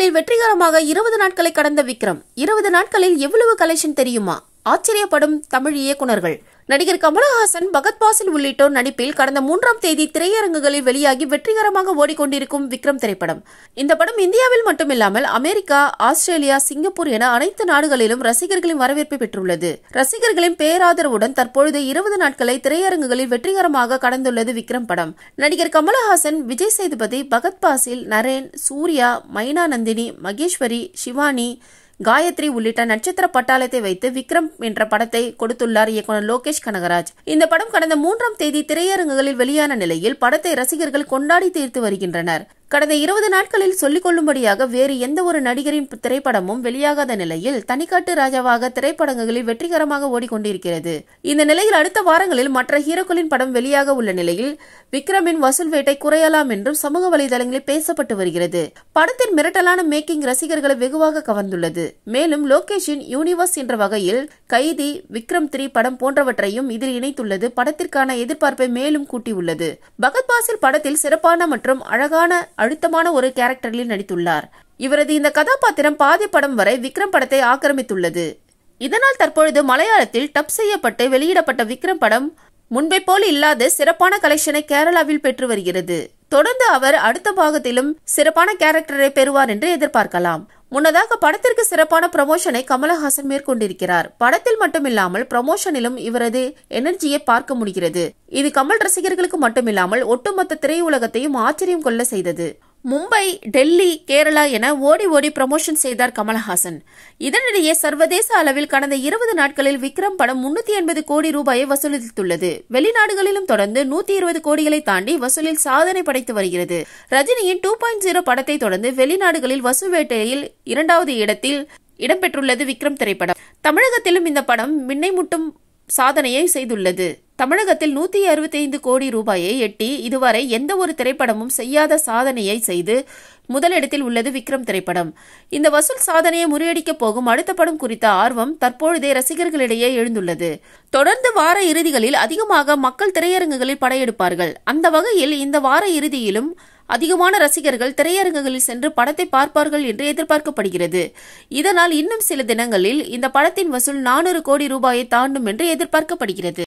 நாட்களில் வெற்றிகரமாக இருபது நாட்களை கடந்த விக்ரம் இருபது நாட்களில் எவ்வளவு கலெக்ஷன் தெரியுமா ஆச்சரியப்படும் தமிழ் இயக்குனர்கள் நடிகர் கமலஹாசன் பகத் பாசில் உள்ளிட்டோர் நடிப்பில் கடந்த மூன்றாம் தேதி திரையரங்குகளில் வெளியாகி வெற்றிகரமாக ஓடிக்கொண்டிருக்கும் விக்ரம் திரைப்படம் இந்த படம் இந்தியாவில் மட்டுமில்லாமல் அமெரிக்கா ஆஸ்திரேலியா சிங்கப்பூர் என அனைத்து நாடுகளிலும் ரசிகர்களின் வரவேற்பை பெற்றுள்ளது ரசிகர்களின் பேராதரவுடன் தற்பொழுது இருபது நாட்களை திரையரங்குகளில் வெற்றிகரமாக கடந்துள்ளது விக்ரம் படம் நடிகர் கமலஹாசன் விஜய் சேதுபதி பகத் பாசில் நரேன் சூர்யா மைனா நந்தினி மகேஸ்வரி சிவானி காயத்ரி உள்ளிட்ட நட்சத்திர பட்டாளத்தை வைத்து விக்ரம் என்ற படத்தை கொடுத்துள்ளார் இயக்குனர் லோகேஷ் கனகராஜ் இந்த படம் கடந்த மூன்றாம் தேதி திரையரங்குகளில் வெளியான நிலையில் படத்தை ரசிகர்கள் கொண்டாடி தீர்த்து வருகின்றனர் கடந்த இருபது நாட்களில் சொல்லிக் கொள்ளும்படியாக வேறு எந்த ஒரு நடிகரின் திரைப்படமும் வெளியாகாத நிலையில் தனிக்காட்டு ராஜாவாக திரைப்படங்களில் வெற்றிகரமாக ஓடிக்கொண்டிருக்கிறது இந்த நிலையில் அடுத்த வாரங்களில் மற்ற ஹீரோக்களின் படம் வெளியாக உள்ள நிலையில் விக்ரமின் வசூல் வேட்டை குறையலாம் என்றும் சமூக வலைதளங்களில் பேசப்பட்டு வருகிறது படத்தின் மிரட்டலான மேக்கிங் ரசிகர்களை வெகுவாக கவர்ந்துள்ளது மேலும் லோகேஷின் யூனிவர்ஸ் என்ற வகையில் கைதி விக்ரம் த்ரீ படம் போன்றவற்றையும் இதில் இணைத்துள்ளது படத்திற்கான எதிர்பார்ப்பை மேலும் கூட்டியுள்ளது பகத் பாசில் படத்தில் சிறப்பான மற்றும் அழகான அழுத்தமான ஒரு கேரக்டரில் நடித்துள்ளார் இவரது இந்த கதாபாத்திரம் பாதி படம் வரை விக்ரம் படத்தை ஆக்கிரமித்துள்ளது இதனால் தற்பொழுது மலையாளத்தில் டப் செய்யப்பட்டு வெளியிடப்பட்ட விக்ரம் படம் முன்பை போல் இல்லாத சிறப்பான கலெக்ஷனை கேரளாவில் பெற்று வருகிறது தொடர்ந்து அவர் அடுத்த பாகத்திலும் சிறப்பான கேரக்டரை பெறுவார் என்று எதிர்பார்க்கலாம் முன்னதாக படத்திற்கு சிறப்பான ப்ரமோஷனை கமலஹாசன் மேற்கொண்டிருக்கிறார் படத்தில் மட்டுமில்லாமல் ப்ரமோஷனிலும் இவரது எனர்ஜியை பார்க்க முடிகிறது இது கமல் ரசிகர்களுக்கு மட்டுமில்லாமல் ஒட்டுமொத்த திரையுலகத்தையும் ஆச்சரியம் கொள்ள செய்தது மும்பை டெல்லி கேரளா என ஓடி ஓடி ப்ரமோஷன் செய்தார் கமலஹாசன் இதனிடையே சர்வதேச அளவில் கடந்த இருபது நாட்களில் விக்ரம் படம் முன்னூத்தி எண்பது கோடி ரூபாயை வசூலித்துள்ளது வெளிநாடுகளிலும் தொடர்ந்து நூத்தி இருபது கோடிகளை தாண்டி வசூலில் சாதனை படைத்து வருகிறது ரஜினியின் டூ பாயிண்ட் ஜீரோ படத்தை தொடர்ந்து வெளிநாடுகளில் வசூல் வேட்டையில் இரண்டாவது இடத்தில் இடம்பெற்றுள்ளது விக்ரம் திரைப்படம் தமிழகத்திலும் இந்த படம் மின்னை முட்டும் சாதனையை செய்துள்ளது தமிழகத்தில் நூத்தி அறுபத்தி ஐந்து கோடி ரூபாயை எட்டி இதுவரை எந்த ஒரு திரைப்படமும் செய்யாத சாதனையை செய்து முதலிடத்தில் உள்ளது விக்ரம் திரைப்படம் இந்த வசூல் சாதனையை முறியடிக்கப் போகும் அடுத்த படம் குறித்த ஆர்வம் தற்பொழுதே ரசிகர்களிடையே எழுந்துள்ளது தொடர்ந்து வார இறுதிகளில் அதிகமாக மக்கள் திரையரங்குகளில் படையெடுப்பார்கள் அந்த வகையில் இந்த வார இறுதியிலும் அதிகமான ரசிகர்கள் திரையரங்குகளில் சென்று படத்தை பார்ப்பார்கள் என்று எதிர்பார்க்கப்படுகிறது இதனால் இன்னும் சில தினங்களில் இந்த படத்தின் வசூல் நானூறு கோடி ரூபாயை தாண்டும் என்று எதிர்பார்க்கப்படுகிறது